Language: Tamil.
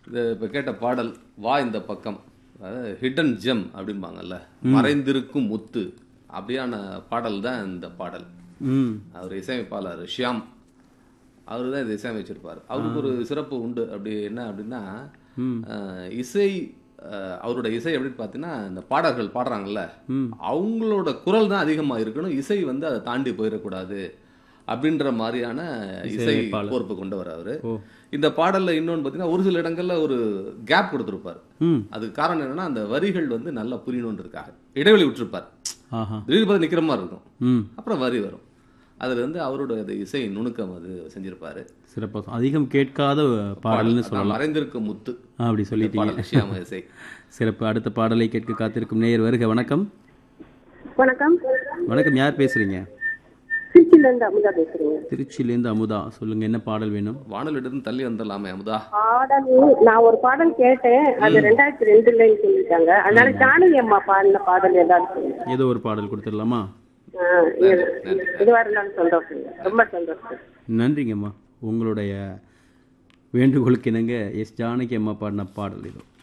இது இப்போ கேட்ட பாடல் வா இந்த பக்கம் அதாவது ஹிடன் ஜெம் அப்படிம்பாங்கல்ல மறைந்திருக்கும் முத்து அப்படியான பாடல் தான் இந்த பாடல் ம் அவர் இசையமைப்பாளர் ஷியாம் அவர் தான் இதை இசையமைச்சிருப்பார் அவருக்கு ஒரு சிறப்பு உண்டு அப்படி என்ன அப்படின்னா அஹ், இசை அஹ், அவரோட இசை எப்படின்னு பார்த்தீங்கன்னா இந்த பாடல்கள் பாடுறாங்கல்ல அவங்களோட குரல் தான் அதிகமாக இருக்கணும் இசை வந்து அதை தாண்டி போயிடக்கூடாது அப்படின்ற மாதிரியான இசை இசையமைப்பாளர். கோர்ப்பு கொண்டவர் அவரு ஓ இந்த பாடல்ல இன்னொன்று பார்த்தீங்கன்னா ஒரு சில இடங்கள்ல ஒரு கேப் கொடுத்துருப்பார் ம் அதுக்கு காரணம் என்னன்னா அந்த வரிகள் வந்து நல்லா புரியணும்னு இருக்காங்க இடைவெளி விட்டுருப்பார் ஆஹா திடீர்னு பார்த்து நிக்கிற மாதிரி இருக்கும் ம் அப்புறம் வரி வரும் அதுல வந்து அவரோட அந்த இசை நுணுக்கம் அது செஞ்சிருப்பாரு சிறப்பாக அதிகம் கேட்காத பாடல்னு நான் சொல்லலாம் மறைந்திருக்கும் முத்து ஆ, அப்படி இந்த சொல்லிட்டீங்க பாடல் ஷியாம இசை சிறப்பு அடுத்த பாடலை கேட்க காத்திருக்கும் நேயர் வருக வணக்கம் வணக்கம் வணக்கம் யார் பேசுறீங்க திருச்சியில இருந்து அமுதா பேசுறேங்க திருச்சியிலேருந்து அமுதா சொல்லுங்க என்ன பாடல் வேணும் வானலிருந்து தள்ளி வந்துடலாமே அமுதா பாடல் நான் ஒரு பாடல் கேட்டேன் அது ரெண்டாயிரத்தி ரெண்டுலன்னு சொல்லிட்டாங்க அதனால ஜானகி அம்மா பாடின பாடல் ஏதாவது சொல்லுங்க ஏதோ ஒரு பாடல் கொடுத்துடலாமா ஆ, இது- இதுவா இருந்தாலும் சந்தோஷம் ரொம்ப சந்தோஷம் நன்றிங்கம்மா உங்களுடைய வேண்டுகோளுக்கு இணங்க எஸ் ஜானகி அம்மா பாடின பாடல் இதோ